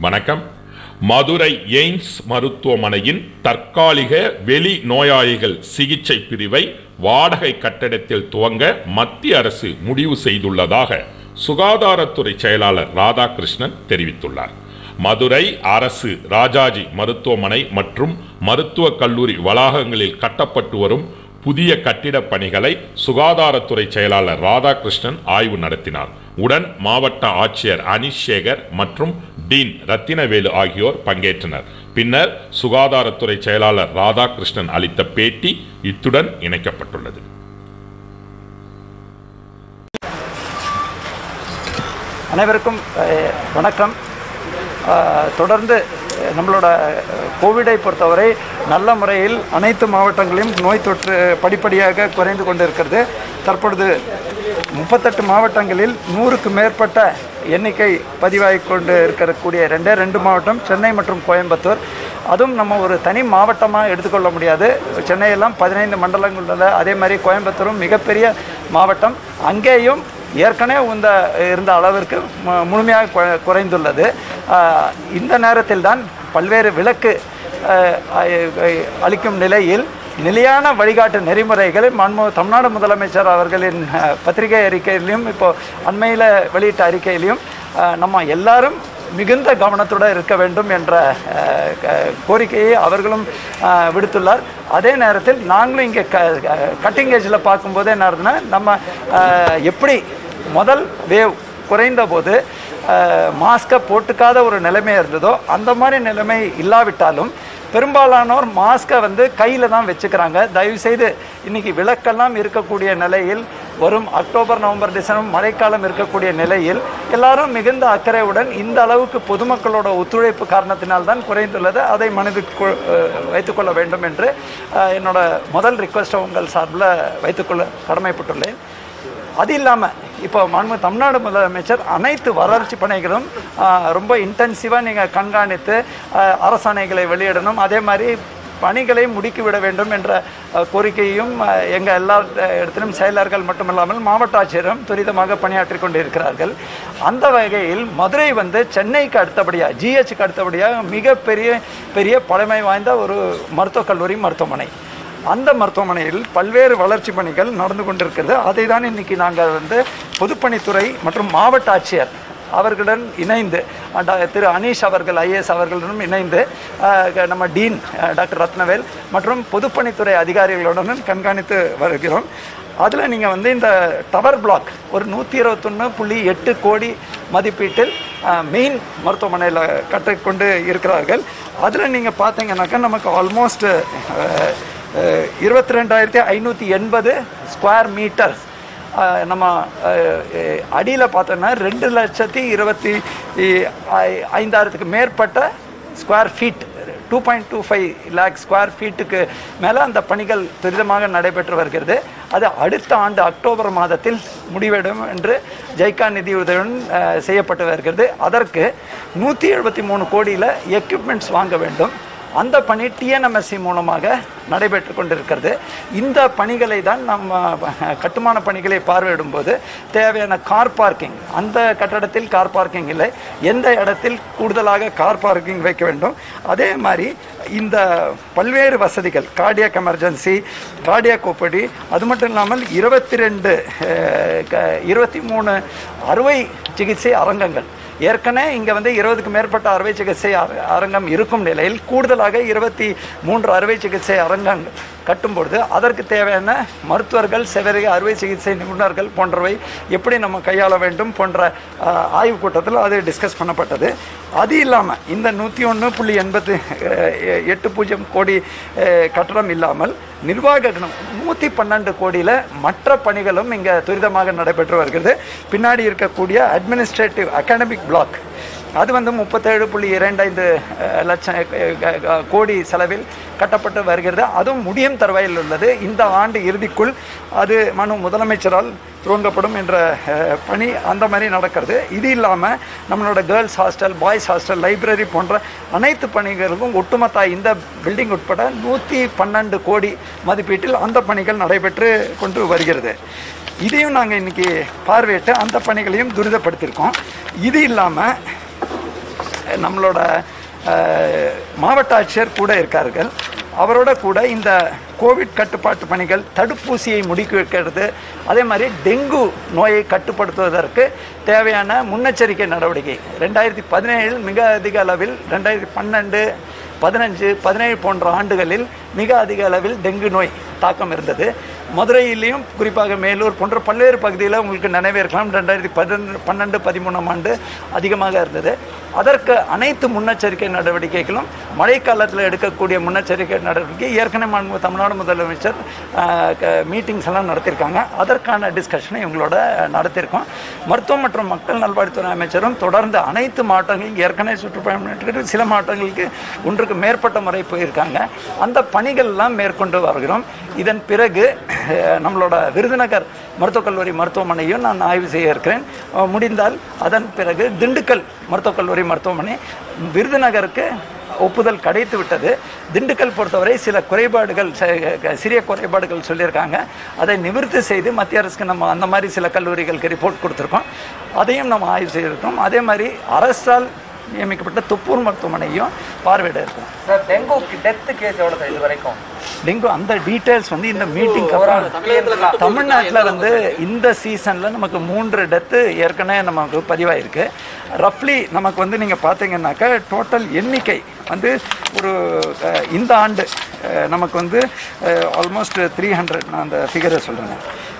வணக்கம் மதுரை எய்ம்ஸ் மருத்துவமனையின் தற்காலிக வெளி நோயாளிகள் சிகிச்சை பிரிவை வாடகை கட்டடத்தில் துவங்க மத்திய அரசு முடிவு செய்துள்ளதாக சுகாதாரத்துறை செயலாளர் ராதாகிருஷ்ணன் தெரிவித்துள்ளார் மதுரை அரசு ராஜாஜி மருத்துவமனை மற்றும் மருத்துவக் கல்லூரி வளாகங்களில் கட்டப்பட்டு வரும் புதிய கட்டிடப் பணிகளை சுகாதாரத்துறை செயலாளர் ராதாகிருஷ்ணன் ஆய்வு நடத்தினார் உடன் மாவட்ட ஆட்சியர் அனீஷ் சேகர் மற்றும் டீன் ரத்தினவேலு ஆகியோர் பங்கேற்றனர் பின்னர் சுகாதாரத்துறை செயலாளர் ராதாகிருஷ்ணன் அளித்த பேட்டி இத்துடன் இணைக்கப்பட்டுள்ளது அனைவருக்கும் அஹ், வணக்கம் அஹ், தொடர்ந்து அஹ், நம்மளோட அஹ், கோவிடை பொறுத்தவரை நல்ல முறையில் அனைத்து மாவட்டங்களிலும் நோய் தொற்று படிப்படியாக குறைந்து கொண்டிருக்கிறது தற்பொழுது முப்பத்தெட்டு மாவட்டங்களில் நூறுக்கு மேற்பட்ட எண்ணிக்கை பதிவாகி கொண்டு இருக்கக்கூடிய ரெண்டே ரெண்டு மாவட்டம் சென்னை மற்றும் கோயம்புத்தூர் அதுவும் நம்ம ஒரு தனி மாவட்டமாக எடுத்துக்கொள்ள முடியாது சென்னையெல்லாம் பதினைந்து மண்டலங்கள் உள்ள அதே மாதிரி கோயம்புத்தூரும் மிகப்பெரிய மாவட்டம் அங்கேயும் ஏற்கனவே இந்த இருந்த அளவிற்கு மு- முழுமையாக குறை- குறைந்துள்ளது ஆஹ், இந்த நேரத்தில் தான் பல்வேறு விலக்கு ஆஹ், ஆஹ், அளிக்கும் நிலையில் நிலையான வழிகாட்டு நெறிமுறைகளை மன்மோ தமிழ்நாடு முதலமைச்சர் அவர்களின் ஆஹ், பத்திரிகை அறிக்கையிலையும் இப்போ அண்மையில் வெளியிட்ட அறிக்கையிலையும் ஆஹ், நம்ம எல்லாரும் மிகுந்த கவனத்துடன் இருக்க வேண்டும் என்ற ஆஹ், க- கோரிக்கையை அவர்களும் ஆஹ், விடுத்துள்ளார் அதே நேரத்தில் நாங்களும் இங்கே க கட்டிங் ஏஜில் பார்க்கும்போது என்ன ஆகுதுன்னா நம்ம ஆஹ், எப்படி முதல் வேவ் குறைந்த போது மாஸ்கை போட்டுக்காத ஒரு நிலைமை இருந்ததோ அந்த மாதிரி நிலைமை இல்லாவிட்டாலும் பெரும்பாலானோர் மாஸ்கை வந்து கையில் தான் வச்சுக்கிறாங்க தயவுசெய்து இன்னைக்கு விளக்கெல்லாம் இருக்கக்கூடிய நிலையில் வரும் அக்டோபர் நவம்பர் டிசம்பர் மழைக்காலம் இருக்கக்கூடிய நிலையில் எல்லாரும் மிகுந்த அக்கறையுடன் இந்த அளவுக்கு பொதுமக்களோட ஒத்துழைப்பு காரணத்தினால்தான் குறைந்துள்ளது அதை மனதில் கொ- அஹ் வைத்துக்கொள்ள வேண்டும் என்று அஹ், என்னோட முதல் ரிக்வெஸ்ட்டை உங்கள் சார்பில் வைத்துக்கொள்ள கடமைப்பட்டுள்ளேன் அது இல்லாமல் இப்போ மாண்பு தமிழ்நாடு முதலமைச்சர் அனைத்து வளர்ச்சி பணிகளும் ஆஹ், ரொம்ப இன்டென்சிவாக நீங்கள் கண்காணித்து ஆஹ், அரசாணைகளை வெளியிடணும் அதே மாதிரி பணிகளை முடுக்கிவிட வேண்டும் என்ற ஆஹ், கோரிக்கையும் எங்கள் எல்லா இடத்திலும் செயலர்கள் மட்டுமல்லாமல் மாவட்ட ஆட்சியரும் துரிதமாக பணியாற்றி கொண்டிருக்கிறார்கள் அந்த வகையில் மதுரை வந்து சென்னைக்கு அடுத்தபடியாக ஜிஹெச்சுக்கு அடுத்தபடியாக மிகப்பெரிய பெரிய பழமை வாய்ந்த ஒரு மருத்துவக் கல்லூரி மருத்துவமனை அந்த மருத்துவமனையில் பல்வேறு வளர்ச்சி பணிகள் நடந்து கொண்டிருக்கிறது அதை தான் இன்னைக்கு நாங்கள் வந்து பொதுப்பணித்துறை மற்றும் மாவட்ட ஆட்சியர் அவர்களுடன் இணைந்து அஹ், டா- திரு அனீஷ் அவர்கள் ஐஏஎஸ் அவர்களுடன் இணைந்து அஹ், க- நம்ம டீன் அஹ், டாக்டர் ரத்னவேல் மற்றும் பொதுப்பணித்துறை அதிகாரிகளுடன் கண்காணித்து வருகிறோம் அதில் நீங்கள் வந்து இந்த டவர் பிளாக் ஒரு நூற்றி இருபத்தொன்று புள்ளி எட்டு கோடி மதிப்பீட்டில் மெயின் மருத்துவமனையில் கட்டிக்கொண்டு இருக்கிறார்கள் அதில் நீங்கள் பார்த்தீங்கன்னாக்கா நமக்கு ஆல்மோஸ்ட் இருபத்தி ரெண்டாயிரத்தி ஐநூற்றி எண்பது ஸ்கொயர் மீட்டர் நம்ம அடியில் பார்த்தோன்னா ரெண்டு லட்சத்தி இருபத்தி ஐ- ஐந்தாயிரத்துக்கு மேற்பட்ட square feet two point two five lakh square ஃபீட்டுக்கு மேலே அந்த பணிகள் துரிதமாக நடைபெற்று வருகிறது அது அடுத்த ஆண்டு அக்டோபர் மாதத்தில் முடிவிடும் என்று ஜெய்கா நிதியுதவியுடன் அஹ், செய்யப்பட்டு வருகிறது அதற்கு நூற்றி எழுபத்தி மூணு கோடியில் எக்யூப்மெண்ட்ஸ் வாங்க வேண்டும் அந்த பணி டிஎன்எம்எஸ்சி மூலமாக நடைபெற்று கொண்டிருக்கிறது இந்த பணிகளை தான் நம்ம அஹ், கட்டுமான பணிகளை பார்வையிடும்போது தேவையான கார் பார்க்கிங் அந்த கட்டடத்தில் கார் பார்க்கிங் இல்லை எந்த இடத்தில் கூடுதலாக கார் பார்க்கிங் வைக்க வேண்டும் அதே மாதிரி இந்த பல்வேறு வசதிகள் கார்டியாக் எமர்ஜென்சி கார்டியாக் ஓப்படி அது மட்டும் இல்லாமல் இருபத்தி ரெண்டு இருபத்தி மூணு அறுவை சிகிச்சை அரங்கங்கள் ஏற்கனவே இங்கே வந்து இருபதுக்கு மேற்பட்ட அறுவை சிகிச்சை அர- அரங்கம் இருக்கும் நிலையில் கூடுதலாக இருபத்தி மூன்று அறுவை சிகிச்சை அரங்கங்கள் கட்டும்பொழுது அதற்கு தேவையான மருத்துவர்கள் செவரிய அறுவை சிகிச்சை நிபுணர்கள் போன்றவை எப்படி நம்ம கையாள வேண்டும் போன்ற ஆஹ், ஆய்வுக் கூட்டத்தில் அது டிஸ்கஸ் பண்ணப்பட்டது அது இல்லாமல் இந்த நூற்றி ஒன்று புள்ளி எண்பத்து எட்டு பூஜ்ஜியம் கோடி அஹ், கட்டணம் இல்லாமல் நிர்வாக நூற்றி பன்னெண்டு கோடியில் மற்ற பணிகளும் இங்கே துரிதமாக நடைபெற்று வருகிறது பின்னாடி இருக்கக்கூடிய அட்மினிஸ்ட்ரேட்டிவ் அகாடமிக் பிளாக் அது வந்து முப்பத்தேழு புள்ளி இரண்டு ஐந்து அஹ், லட்சம் அஹ், அஹ், அஹ், கோடி செலவில் கட்டப்பட்டு வருகிறது அதுவும் முடியும் தருவாயில் உள்ளது இந்த ஆண்டு இறுதிக்குள் அது மனு முதலமைச்சரால் துவங்கப்படும் என்ற அஹ், பணி அந்த மாதிரி நடக்கிறது இது இல்லாமல் நம்மளோட girls hostel boys hostel library போன்ற அனைத்து பணிகளுக்கும் ஒட்டுமொத்த இந்த பில்டிங் உட்பட நூற்றி பன்னெண்டு கோடி மதிப்பீட்டில் அந்த பணிகள் நடைபெற்று கொண்டு வருகிறது இதையும் நாங்கள் இன்னைக்கு பார்வையிட்டு அந்த பணிகளையும் துரிதப்படுத்தியிருக்கோம் இது இல்லாமல் நம்மளோட அஹ், மாவட்ட ஆட்சியர் கூட இருக்கார்கள் அவரோட கூட இந்த கோவிட் கட்டுப்பாட்டு பணிகள் தடுப்பூசியை முடுக்கி வைக்கிறது அதே மாதிரி டெங்கு நோயை கட்டுப்படுத்துவதற்கு தேவையான முன்னெச்சரிக்கை நடவடிக்கை ரெண்டாயிரத்தி பதினேழில் மிக அதிக அளவில் ரெண்டாயிரத்தி பன்னெண்டு பதினஞ்சு பதினேழு போன்ற ஆண்டுகளில் மிக அதிக அளவில் டெங்கு நோய் தாக்கம் இருந்தது மதுரையிலையும் குறிப்பாக மேலூர் போன்ற பல்வேறு பகுதியில் உங்களுக்கு நினைவே இருக்கலாம் ரெண்டாயிரத்தி பதினொன்று பன்னெண்டு பதிமூணாம் ஆண்டு அதிகமாக இருந்தது அதற்கு அனைத்து முன்னெச்சரிக்கை நடவடிக்கைகளும் மழைக்காலத்தில் எடுக்கக்கூடிய முன்னெச்சரிக்கை நடவடிக்கை ஏற்கனவே மாண்பு தமிழ்நாடு முதலமைச்சர் மீட்டிங்ஸ் எல்லாம் நடத்தியிருக்காங்க அதற்கான டிஸ்கஷனை இவங்களோட நடத்தியிருக்கோம் மருத்துவம் மற்றும் மக்கள் நல்வாழ்வுத்துறை அமைச்சரும் தொடர்ந்து அனைத்து மாவட்டங்களிலும் ஏற்கனவே சுற்றுப்பயணம் பண்ணிட்டு சில மாவட்டங்களுக்கு ஒன்றுக்கு மேற்பட்ட முறை போயிருக்காங்க அந்த பணிகள்லாம் மேற்கொண்டு வருகிறோம் இதன் பிறகு அஹ், நம்மளோட விருதுநகர் மருத்துவக் கல்லூரி மருத்துவமனையும் நான் ஆய்வு செய்ய இருக்கிறேன் அஹ், முடிந்தால் அதன் பிறகு திண்டுக்கல் மருத்துவக் கல்லூரி மருத்துவமனை விருதுநகருக்கு ஒப்புதல் கிடைத்து விட்டது திண்டுக்கல் பொறுத்தவரை சில குறைபாடுகள் ச- சிறிய குறைபாடுகள் சொல்லியிருக்காங்க அதை நிவர்த்தி செய்து மத்திய அரசுக்கு நம்ம அந்த மாதிரி சில கல்லூரிகளுக்கு ரிப்போர்ட் கொடுத்துருக்கோம் அதையும் நம்ம ஆய்வு செய்திருக்கோம் அதே மாதிரி அரசால் நியமிக்கப்பட்ட துப்பூர் மருத்துவமனையும் பார்வையிட இருக்கோம் சார் டெங்கு டெத்து கேஸ் எவ்வளோ சார் இது வரைக்கும் டெங்கு அந்த டீட்டெயில்ஸ் வந்து இந்த மீட்டிங் அப்புறம் தமிழ்நாட்டில் வந்து இந்த சீசனில் நமக்கு மூன்று டெத்து ஏற்கனவே நமக்கு பதிவாயிருக்கு ரஃப்லி நமக்கு வந்து நீங்கள் பார்த்தீங்கன்னாக்கா டோட்டல் எண்ணிக்கை வந்து ஒரு அஹ், இந்த ஆண்டு அஹ், நமக்கு வந்து ஆல்மோஸ்ட் த்ரீ ஹண்ட்ரட் நான் அந்த ஃபிகரை சொல்கிறேன்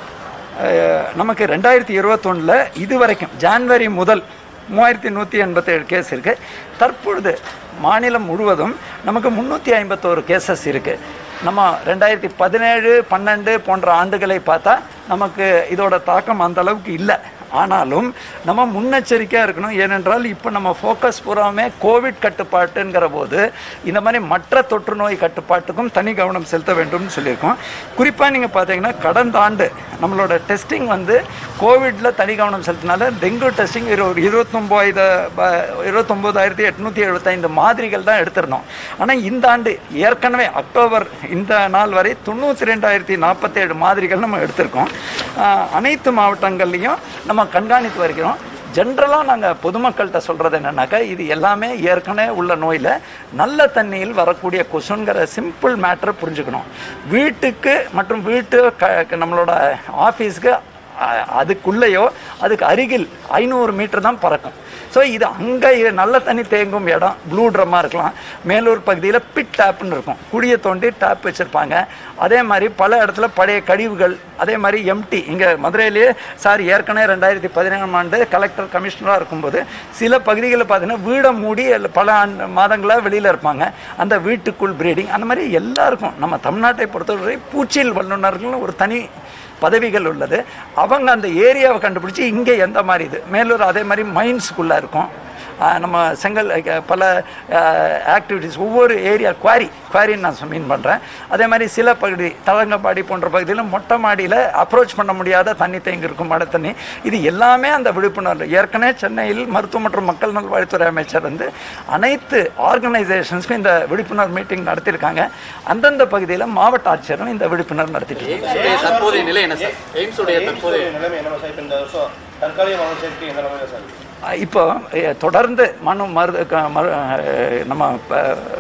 நமக்கு ரெண்டாயிரத்தி இருபத்தொன்னில் இது வரைக்கும் ஜான்வரி முதல் மூவாயிரத்தி நூற்றி எண்பத்தேழு கேஸ் இருக்குது தற்பொழுது மாநிலம் முழுவதும் நமக்கு முந்நூற்றி ஐம்பத்தோரு கேசஸ் இருக்குது நம்ம ரெண்டாயிரத்தி பதினேழு பன்னெண்டு போன்ற ஆண்டுகளை பார்த்தா நமக்கு இதோட தாக்கம் அந்த அளவுக்கு இல்லை ஆனாலும் நம்ம முன்னெச்சரிக்கையாக இருக்கணும் ஏனென்றால் இப்போ நம்ம ஃபோக்கஸ் பூராமே கோவிட் கட்டுப்பாட்டுங்கிற போது இந்த மாதிரி மற்ற தொற்று நோய் கட்டுப்பாட்டுக்கும் தனி கவனம் செலுத்த வேண்டும்னு சொல்லியிருக்கோம் குறிப்பாக நீங்கள் பார்த்தீங்கன்னா கடந்த ஆண்டு நம்மளோட டெஸ்டிங் வந்து கோவிட்டில் தனி கவனம் செலுத்தினால டெங்கு டெஸ்டிங் ஒரு இருபத்தொம்போது இருபத்தொம்போதாயிரத்தி எட்நூற்றி எழுபத்தைந்து மாதிரிகள் தான் எடுத்திருந்தோம் ஆனால் இந்த ஆண்டு ஏற்கனவே அக்டோபர் இந்த நாள் வரை தொண்ணூற்றி ரெண்டாயிரத்தி நாற்பத்தேழு மாதிரிகள் நம்ம எடுத்திருக்கோம் ஆஹ் அனைத்து மாவட்டங்கள்லையும் நம்ம கண்காணித்து வருகிறோம் ஜென்ரலாக நாங்கள் பொதுமக்கள்கிட்ட சொல்கிறது என்னன்னாக்கா இது எல்லாமே ஏற்கனவே உள்ள நோயில் நல்ல தண்ணியில் வரக்கூடிய கொசுங்கிற சிம்பிள் மேட்டரை புரிஞ்சுக்கணும் வீட்டுக்கு மற்றும் வீட்டு க க- நம்மளோட ஆஃபீஸுக்கு அ- அதுக்குள்ளேயோ அதுக்கு அருகில் ஐநூறு மீட்டர் தான் பறக்கும் ஸோ இது அங்கே நல்ல தண்ணி தேங்கும் இடம் ப்ளூ ட்ரம்மாக இருக்கலாம் மேலூர் பகுதியில் பிட் டேப்னு இருக்கும் குழியை தோண்டி டேப் வச்சுருப்பாங்க அதே மாதிரி பல இடத்துல பழைய கழிவுகள் அதே மாதிரி எம்டி இங்கே மதுரையிலேயே சார் ஏற்கனவே ரெண்டாயிரத்தி பதினேழாம் ஆண்டு கலெக்டர் கமிஷனராக இருக்கும்போது சில பகுதிகளில் பார்த்தீங்கன்னா வீடை மூடி அல்ல பல ஆண்டு மாதங்களாக வெளியில் இருப்பாங்க அந்த வீட்டுக்குள் பிரீடிங் அந்த மாதிரி எல்லாருக்கும் நம்ம தமிழ்நாட்டை பொறுத்தவரை பூச்சியல் வல்லுநர்கள் ஒரு தனி பதவிகள் உள்ளது அவங்க அந்த ஏரியாவை கண்டுபிடிச்சி இங்கே எந்த மாதிரி இது மேலூர் அதே மாதிரி மைன்ஸுக்குள்ளே இருக்கும் ஆஹ் நம்ம செங்கல் அஹ், பல ஆக்டிவிட்டீஸ் ஒவ்வொரு ஏரியா குவாரி குவாரின்னு நான் மீன் பண்ணுறேன் அதே மாதிரி சில பகுதி தலங்கம்பாடி போன்ற பகுதியில் மொட்டை மாடியில் அப்ரோச் பண்ண முடியாத தண்ணி தேங்கி இருக்கும் மழை தண்ணி இது எல்லாமே அந்த விழிப்புணர்வு ஏற்கனவே சென்னையில் மருத்துவ மற்றும் மக்கள் நல்வாழ்வுத்துறை அமைச்சர் வந்து அனைத்து ஆர்கனைசேஷன்ஸ்க்கும் இந்த விழிப்புணர்வு மீட்டிங் நடத்தியிருக்காங்க அந்தந்த பகுதியில் மாவட்ட ஆட்சியரும் இந்த விழிப்புணர்வு நடத்திட்டு இருக்காங்க. எய்ம்ஸுடைய தற்போதைய நிலை என்ன சார் எய்ம்ஸுடைய தற்போதைய நிலைமை என்ன சார் இப்போ இந்த வருஷம் தற்காலிகமாக சேர்க்கை எந்த நிலைமையில சார் இருக்கு? அஹ் இப்போ அஹ், தொடர்ந்து மனு மரு க- மரு- அஹ், நம்ம ப-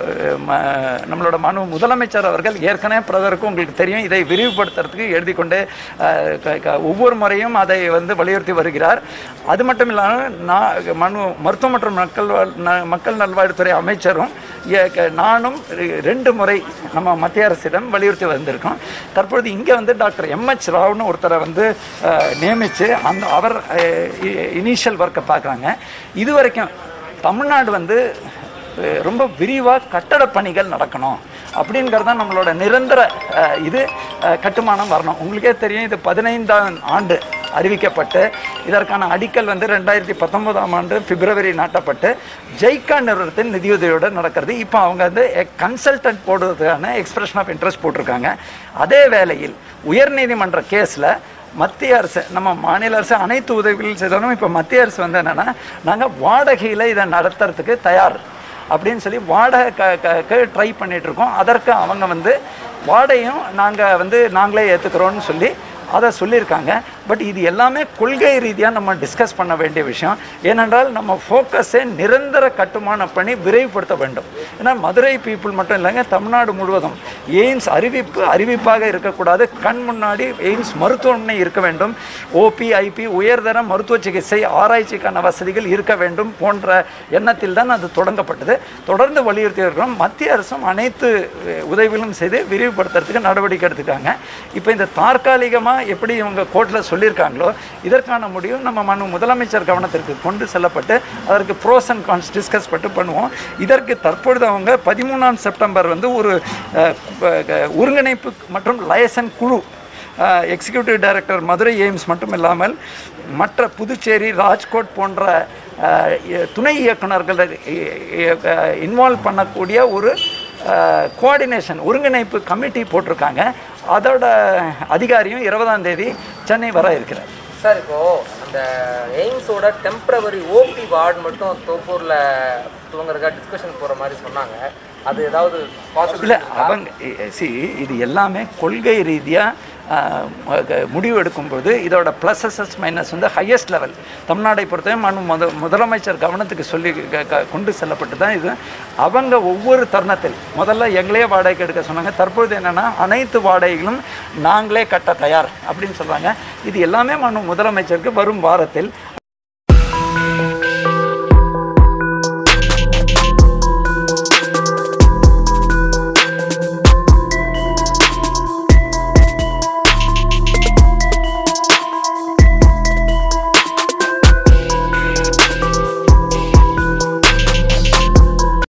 ம- நம்மளோட மனு முதலமைச்சர் அவர்கள் ஏற்கனவே பிரதருக்கு உங்களுக்கு தெரியும் இதை விரிவுபடுத்துறதுக்கு எழுதி கொண்டு அஹ், க- க- ஒவ்வொரு முறையும் அதை வந்து வலியுறுத்தி வருகிறார் அது மட்டும் இல்லாமல் நான் மனு மருத்துவ மற்றும் மக்கள் வாழ்- ந- மக்கள் நல்வாழ்வுத்துறை அமைச்சரும் ஏ- க- நானும் ரெ- ரெண்டு முறை நம்ம மத்திய அரசிடம் வலியுறுத்தி வந்திருக்கோம் தற்பொழுது இங்கே வந்து டாக்டர் எம்ஹெச் ராவ்னு ஒருத்தரை வந்து அஹ், நியமித்து அந்த அவர் இனிஷியல் ஒர்க்கை பார்க்குறாங்க இது வரைக்கும் தமிழ்நாடு வந்து அஹ், ரொம்ப விரிவாக கட்டட பணிகள் நடக்கணும் அப்படிங்கிறது தான் நம்மளோட நிரந்தர அஹ், இது அஹ், கட்டுமானம் வரணும் உங்களுக்கே தெரியும் இது பதினைந்தாம் ஆண்டு அறிவிக்கப்பட்டு இதற்கான அடிக்கல் வந்து ரெண்டாயிரத்தி பத்தொன்பதாம் ஆண்டு பிப்ரவரி நாட்டப்பட்டு ஜெய்கா நிறுவனத்தின் நிதியுதவியோடு நடக்கிறது இப்போ அவங்க வந்து கன்சல்டன்ட் போடுறதுக்கான எக்ஸ்பிரஷன் ஆஃப் இன்ட்ரெஸ்ட் போட்டிருக்காங்க அதே வேளையில் உயர்நீதிமன்ற கேஸில் மத்திய அரசு நம்ம மாநில அரசு அனைத்து உதவிகள் செய்தாலும் இப்போ மத்திய அரசு வந்து என்னென்னா நாங்கள் வாடகையில் இதை நடத்துறதுக்கு தயார் அப்படின்னு சொல்லி வாடகை க க ட்ரை பண்ணிட்டு இருக்கோம் அதற்கு அவங்க வந்து வாடகையும் நாங்கள் வந்து நாங்களே ஏற்றுக்கிறோன்னு சொல்லி அதை சொல்லியிருக்காங்க பட் இது எல்லாமே கொள்கை ரீதியாக நம்ம டிஸ்கஸ் பண்ண வேண்டிய விஷயம் ஏனென்றால் நம்ம ஃபோக்கஸை நிரந்தர கட்டுமான பணி விரைவுபடுத்த வேண்டும் ஏன்னா மதுரை பீப்புள் மட்டும் இல்லைங்க தமிழ்நாடு முழுவதும் எய்ம்ஸ் அறிவிப்பு அறிவிப்பாக இருக்கக்கூடாது கண் முன்னாடி எய்ம்ஸ் மருத்துவமனை இருக்க வேண்டும் ஓபி ஐபி உயர்தர மருத்துவ சிகிச்சை ஆராய்ச்சிக்கான வசதிகள் இருக்க வேண்டும் போன்ற எண்ணத்தில் தான் அது தொடங்கப்பட்டது தொடர்ந்து வலியுறுத்தி இருக்கிறோம் மத்திய அரசும் அனைத்து அஹ், உதவிகளும் செய்து விரிவுபடுத்துறதுக்கு நடவடிக்கை எடுத்துக்காங்க இப்போ இந்த தற்காலிகமாக எப்படி இவங்க கோர்ட்டில் சொல்லியிருக்காங்களோ இதற்கான முடிவு நம்ம மனு முதலமைச்சர் கவனத்திற்கு கொண்டு செல்லப்பட்டு அதற்கு ப்ரோஸ் அண்ட் கான்ஸ் டிஸ்கஸ் பட்டு பண்ணுவோம் இதற்கு தற்பொழுது அவங்க பதிமூணாம் செப்டம்பர் வந்து ஒரு அஹ், அஹ், ஒருங்கிணைப்பு மற்றும் லயசன் குழு எக்ஸிக்யூட்டிவ் டைரக்டர் மதுரை எய்ம்ஸ் மட்டும் இல்லாமல் மற்ற புதுச்சேரி ராஜ்கோட் போன்ற அஹ், இ- துணை இயக்குனர்களை இன்வால்வ் பண்ணக்கூடிய ஒரு கோஆர்டினேஷன் ஒருங்கிணைப்பு கமிட்டி போட்டிருக்காங்க அதோட அதிகாரியும் இருபதாம் தேதி சென்னை வர இருக்கிறார் சார் இப்போ அந்த எய்ம்ஸோட டெம்பரவரி ஓபி வார்டு மட்டும் தோப்பூர்ல துவங்குறதுக்காக டிஸ்கஷன் போற மாதிரி சொன்னாங்க அது ஏதாவது பாசிபிள் இல்லை அவங்க சி இது எல்லாமே கொள்கை ரீதியாக முடிவு எடுக்கும்போது இதோட ப்ளஸஸஸ் மைனஸ் வந்து ஹையஸ்ட் லெவல் தமிழ்நாடை பொறுத்தவரை மனு முத முதலமைச்சர் கவனத்துக்கு சொல்லி க- க- கொண்டு செல்லப்பட்டு தான் இது அவங்க ஒவ்வொரு தருணத்தில் முதல்ல எங்களே வாடகைக்கு எடுக்க சொன்னாங்க தற்பொழுது என்னென்னா அனைத்து வாடகைகளும் நாங்களே கட்ட தயார் அப்படின்னு சொல்கிறாங்க இது எல்லாமே மனு முதலமைச்சருக்கு வரும் வாரத்தில்